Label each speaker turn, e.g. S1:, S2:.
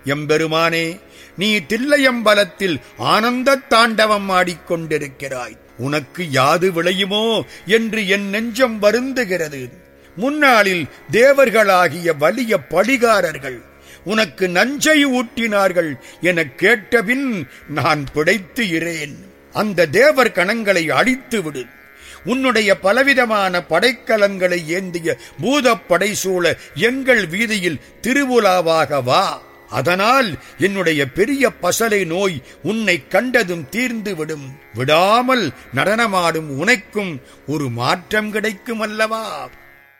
S1: எம்பெருமானே நீ தில்லையம்பலத்தில் ஆனந்த தாண்டவம் ஆடிக்கொண்டிருக்கிறாய் உனக்கு யாது விளையுமோ என்று என் நெஞ்சம் வருந்துகிறது முன்னாளில் தேவர்களாகிய வலிய படிகாரர்கள் உனக்கு நஞ்சை ஊட்டினார்கள் எனக் கேட்டபின் நான் பிழைத்து இரேன் அந்த தேவர் கணங்களை அழித்து விடு உன்னுடைய பலவிதமான படைக்கலன்களை ஏந்திய பூதப்படை சூழ எங்கள் வீதியில் திருவுலாவாக வா அதனால் என்னுடைய பெரிய பசலை நோய் உன்னை கண்டதும் தீர்ந்து விடும் விடாமல் நடனமாடும் உனக்கும் ஒரு மாற்றம் கிடைக்கும் அல்லவா